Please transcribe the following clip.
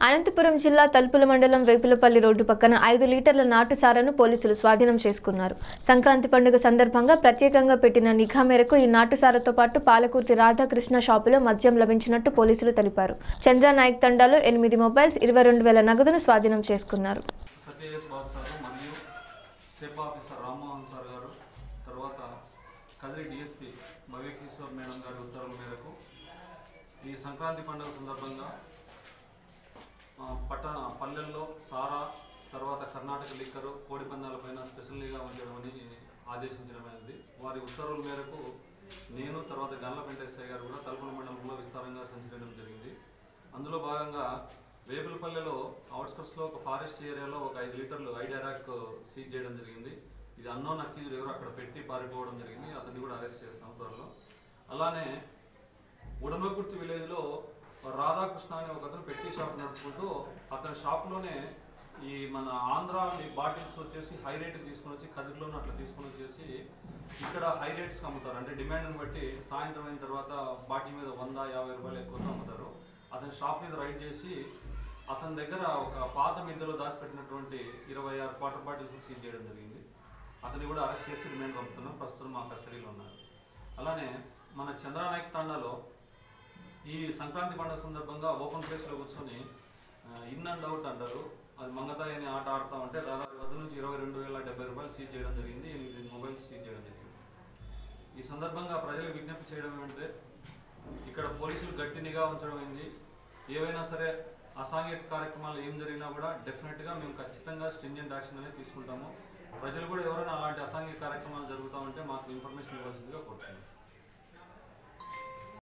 అనంతపురం జిల్లా తలుపుల మండలం వేపులపల్లి రోడ్డు పక్కన ఐదు లీటర్ల నాటు సారాను పోలీసులు స్వాధీనం చేసుకున్నారు సంక్రాంతి పండుగ సందర్భంగా ప్రత్యేకంగా పెట్టిన నిఘా మేరకు ఈ నాటు సారాతో పాటు పాలకుర్తి రాధాకృష్ణ షాపులో మద్యం లభించినట్టు పోలీసులు తెలిపారు చంద్రనాయక్ తండాలో ఎనిమిది మొబైల్స్ ఇరవై రెండు వేల నగదును స్వాధీనం చేసుకున్నారు సత్యయేష్ బాబు సార్ మరియు సెప్ ఆఫీసర్ రామ్మోహన్ సార్ గారు తర్వాత కదిరి డిఎస్పి భవ్యకిషోర్ మేడం గారి ఉత్తర్వుల మేరకు ఈ సంక్రాంతి పండుగ సందర్భంగా ఆ, పట్టణ పల్లెల్లో సారా తర్వాత కర్ణాటక లిక్కరు కోడి పందాలపైన స్పెషల్గా ఉంచడమని ఆదేశించడమైనది వారి ఉత్తర్వుల మేరకు నేను తర్వాత గన్ల వెంకటేశ్వర గారు కూడా తలుపుల మండలంలో విస్తారంగా సంచరించడం జరిగింది అందులో భాగంగా వేపులపల్లెలో అవుట్స్కట్స్లో ఒక ఫారెస్ట్ ఏరియాలో ఒక ఐదు లీటర్లు ఐడారాక్ సీజ్ చేయడం జరిగింది ఇది అన్నోన్ అక్యూజ్ ఎవరు అక్కడ పెట్టి పారిపోవడం జరిగింది అతన్ని కూడా అరెస్ట్ చేస్తాం త్వరలో అలానే ఉడమకుర్తి విలేజ్లో రాధాకృష్ణ అనే ఒక అతను పెట్టి షాప్ నడుపుకుంటూ అతని షాప్లోనే ఈ మన ఆంధ్ర బాటిల్స్ వచ్చేసి హై రేట్ తీసుకొని వచ్చి కదిరిలోనే అట్లా తీసుకొని వచ్చేసి ఇక్కడ హై రేట్స్కి అమ్ముతారు అంటే డిమాండ్ని బట్టి సాయంత్రం అయిన తర్వాత బాటిల్ మీద వంద యాభై రూపాయలు ఎక్కువ అమ్ముతారు అతని షాప్ మీద రైడ్ చేసి అతని దగ్గర ఒక పాత మిద్దెలో దాచిపెట్టినటువంటి ఇరవై ఆరు క్వార్టర్ బాటిల్స్ సీజ్ చేయడం జరిగింది అతన్ని కూడా అరెస్ట్ చేసి రిమాండ్ పంపుతున్నాం ప్రస్తుతం మా కస్టడీలో ఉన్నారు అలానే మన చంద్రనాయక్ తండాలో ఈ సంక్రాంతి పండుగ సందర్భంగా ఓపెన్ ప్లేస్లో కూర్చొని ఇన్ అండ్ అవుట్ అంటారు అది మంగతాయి అనే ఆట ఆడుతూ ఉంటే దాదాపు వద్ద నుంచి ఇరవై రెండు వేల డెబ్బై రూపాయలు సీజ్ చేయడం జరిగింది ఎనిమిది మొబైల్స్ సీజ్ చేయడం జరిగింది ఈ సందర్భంగా ప్రజలకు విజ్ఞప్తి చేయడం ఏంటంటే ఇక్కడ పోలీసులు గట్టి నిఘా ఉంచడం అయింది ఏవైనా సరే అసాంఘిక కార్యక్రమాలు ఏం జరిగినా కూడా డెఫినెట్గా మేము ఖచ్చితంగా స్ట్రింజెంట్ యాక్షన్ అనేది తీసుకుంటాము ప్రజలు కూడా ఎవరైనా అలాంటి అసాంఘిక కార్యక్రమాలు జరుగుతూ ఉంటే మాకు ఇన్ఫర్మేషన్ ఇవ్వాల్సిందిగా కోరుతున్నాం